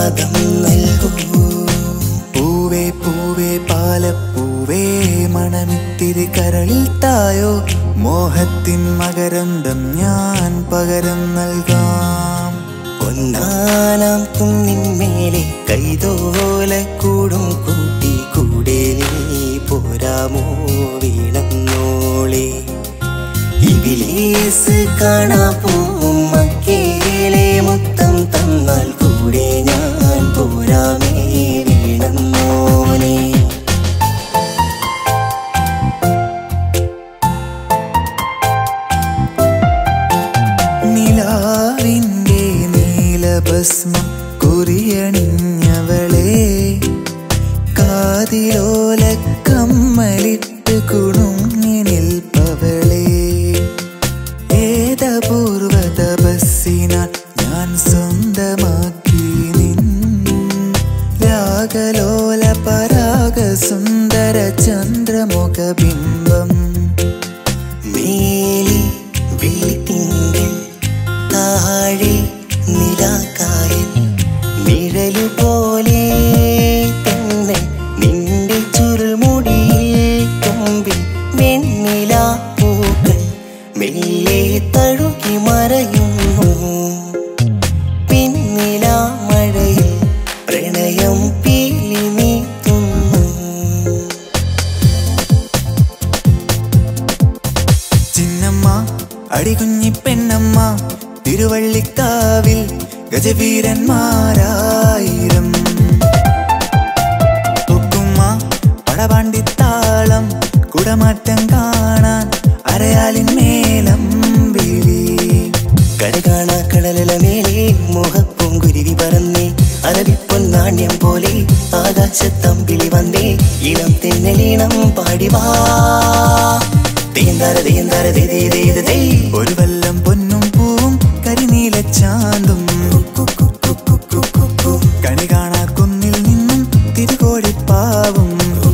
നാദം നൽകൂ പൂവേ പൂവേ പാലപ്പൂവേ മണമിത്തിരി കരളിൽ തായോ മോഹത്തിൻ മകരന്തം ഞാൻ പകരം നൽകാം ഒന്നാനാം കുന്നിന്മേലെ കൈതോല കൂടും കൂട്ടി കൂടെ നീ പോരാമോ വീണന്നോളെ ഇവിലേസ് കാണാ പോവും മക്കേലെ മൊത്തം തന്നാൽ കൂടെ ഞാൻ പോരാമേ വീണന്നോനെ നിലാവിൻ്റെ നീലഭസ്മം കുറിയണിഞ്ഞവളെ കാതിലോല കമ്മലിട്ട് കുണുങ്ങി നിൽപ്പവളെ ഏതപൂർവ തപസ്സിനാൽ ഞാൻ സ്വന്തമാക്കി നിൻ രാഗലോല പരാഗ സുന്ദര ചന്ദ്രമുഖ ബിംബം മേലി വെള്ളിത്തിങ്കൾ താഴെ നിലാക്കായൽ നിഴലു പോലെ തന്നെ നിന്റെ ചുരുൾമുടിയിൽ തുമ്പിൽ വെണ്ണില പൂക്കൾ മെല്ലെ തഴുകി മറയുന്നു പിന്നില മഴയിൽ പ്രണയം പീലി നീത്തുന്നു ചിന്നമ്മ അടികുഞ്ഞി പെണ്ണമ്മ തിരുവള്ളിക്കാവിൽ ഗജവീരന്മാരായിരം ഒക്കുമ്മ പടപാണ്ടിത്താളം കുടമാറ്റം കാണാൻ അരയാലിൻ മേലം വിളി കരകാണ കടലല മേലെ മോഹപ്പൂങ്കുരുവി പറന്നേ അറബിപ്പൊന്നാണ്യം പോലെ ആകാശത്തമ്പിളി വന്നേ ഇളം തെന്നലീണം പാടിവാ തേന്താര തേന്താര ദേ ദേ ദേ ദേ ദേ. ഒരു വല്ലം പൊന്നും പൂവും കരിനീല ചാന്തും കണി കാണാ കുന്നിൽ നിന്നും തിരുകോടിപ്പാവും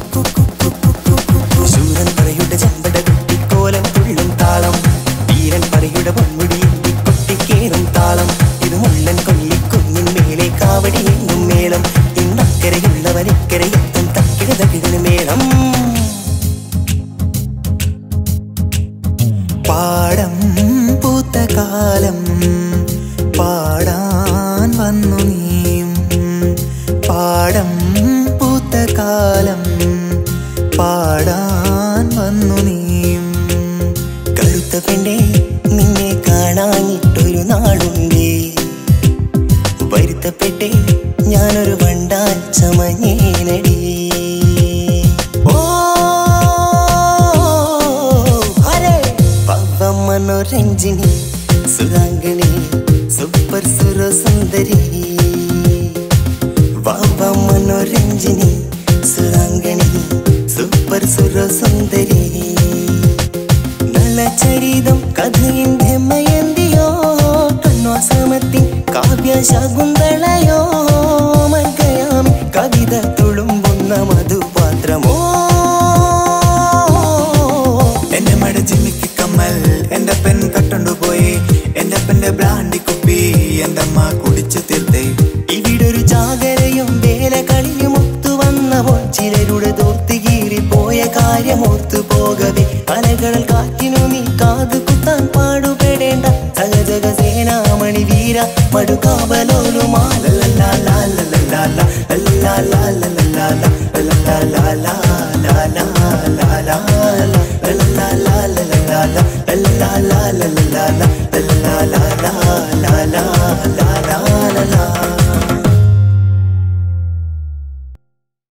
ശൂരൻ പറയുടെ ചെമ്പട കുട്ടിക്കോലം തുള്ളും താളം വീരൻ പറയുടെ പൊന്മുടി കൊട്ടിക്കേറും താളം ഇത് മുള്ളൻ കൊല്ലിക്കുന്നിൻ മേലെ കാവടി എങ്ങും മേളം ഇന്നക്കരയുള്ളവൻ ഇക്കരയെത്തും തക്കിട തകിടിന് മേളം പാടം പൂത്ത കാലം പാടാൻ വന്നു നീയും പാടം പൂത്ത കാലം പാടാൻ വന്നു നീയും കറുത്ത പെണ്ണെ നിന്നെ കാണാനിട്ടൊരു നാളുണ്ടേ വരുത്തപ്പെട്ടെ ഞാനൊരു വണ്ടാൻ ചമഞ്ഞേനടി ഓ ഹരേ പവ മനോരഞ്ജിനി സുരാംഗണി സൂപ്പർ സുര സുന്ദരി വാവ മനോരഞ്ജിനി സുരാംഗണി സൂപ്പർ സുര സുന്ദരി നല്ല ചരിതം കഥയിന്റെ മയന്തിയോ കണ്വാസമത്തിൻ കാവ്യ ശകുന്തളയോ മർഗയാമി കവിത തുളുമ്പുന്ന മധുപാത്രമോ എന്റെ മട ജിമ്മിക്ക് കമ്മൽ എന്റെ പെൻ കട്ടുണ്ടുപോയി എന്റെ പെന്റെ ബ്രാൻഡി കുപ്പി എന്റെ അമ്മ കുടിച്ചു തീർത്തേ ഇവിടൊരു ജാഗരയും വേല കളിയും ഒത്തു വന്നപ്പോൾ ചിലരുടെ തോർത്ത് കീറിപ്പോയ കാര്യമോർത്തു പോകവേ അലകളൽ കാറ്റിനു നീ കാതു കുത്താൻ പാടുപെടേണ്ട സഹജക സേനാമണി വീര മടുക്കാവലോലു